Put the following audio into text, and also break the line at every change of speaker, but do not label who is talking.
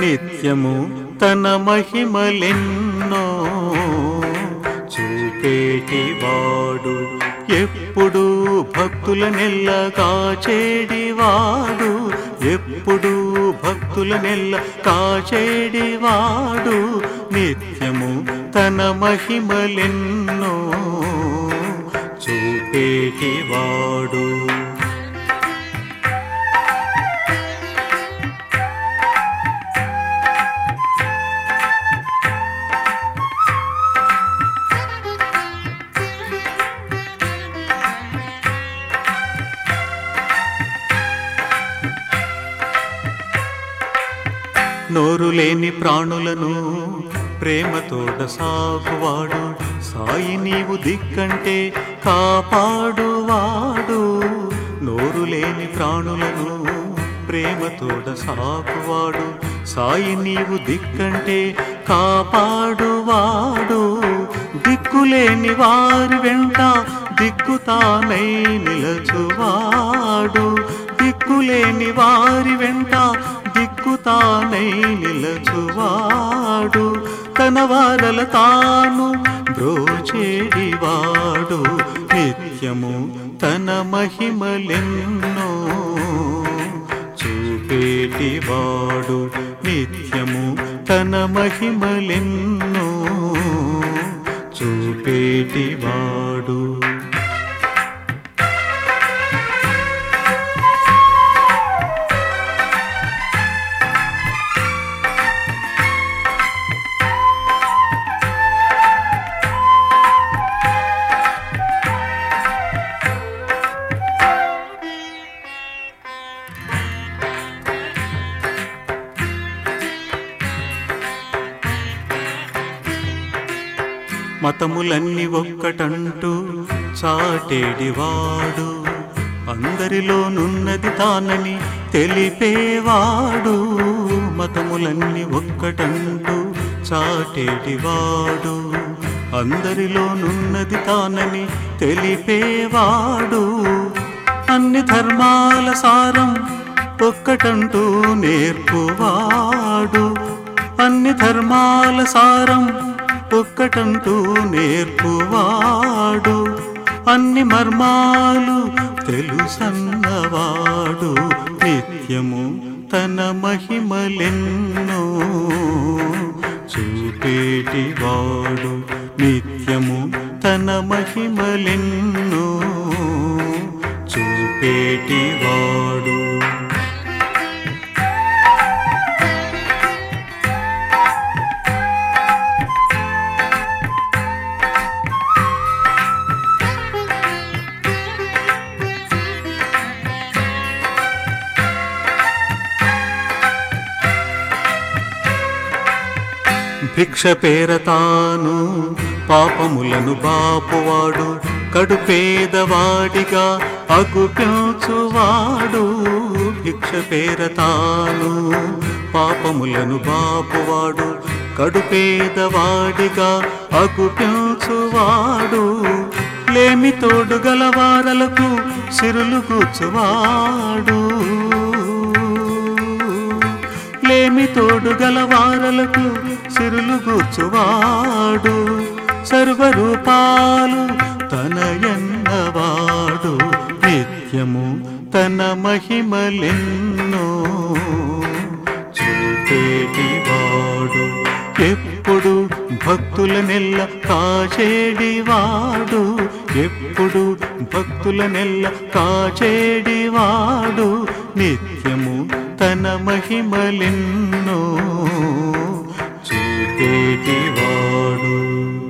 నిత్యము తన మహిమలెన్నో చూపేటివాడు ఎప్పుడు భక్తుల నెల్ల కాచేడివాడు ఎప్పుడు భక్తుల నెల్ల కాచేడివాడు నిత్యము తన మహిమలెన్నో చూపేటివాడు నోరు లేని ప్రాణులను ప్రేమతోడ సాగువాడు సాయి నీవు దిక్కంటే కాపాడువాడు నోరు లేని ప్రాణులను ప్రేమతోడ సాగువాడు సాయి నీవు దిక్కంటే కాపాడువాడు దిక్కులేని వారి వెంట దిక్కుతానై నిలచువాడు దిక్కులేని వారి వెంట దిక్కుతానై నిలచువాడు తన వారల తాను బ్రోచేడివాడు నిత్యము తన మహిమలెన్నో చూపేటివాడు నిత్యము తన మహిమలెన్నో చూపేటివాడు మతములన్నీ ఒక్కటంటూ చాటేడివాడు అందరిలోనున్నది తానని తెలిపేవాడు మతములన్నీ ఒక్కటంటూ చాటేడివాడు అందరిలోనున్నది తానని తెలిపేవాడు అన్ని ధర్మాల సారం ఒక్కటంటూ నేర్పువాడు అన్ని ధర్మాల సారం ఒక్కటంటూ నేర్పువాడు అన్ని మర్మాలు తెలుసన్నవాడు నిత్యము తన మహిమలెన్నో చూపేటివాడు నిత్యము తన మహిమలెన్నో చూపేటివాడు భిక్ష పేరతాను పాపములను బాపువాడు కడుపేదవాడిగా అగుపించువాడు భిక్ష పేరతాను పాపములను బాపువాడు కడుపేదవాడిగా అగుపించువాడు లేమి తోడు గలవారలకు సిరులు కూర్చువాడు లేమి తోడు గలవారలకు సిరులు కూర్చువాడు సర్వరూపాలు తన ఎన్నవాడు నిత్యము తన మహిమలెన్నో చూపేటివాడు ఎప్పుడు భక్తుల నెల్ల కాచేడివాడు ఎప్పుడు భక్తుల నెల్ల కాచేడివాడు నిత్యము తన మహిమలెన్నో చూపేటివాడు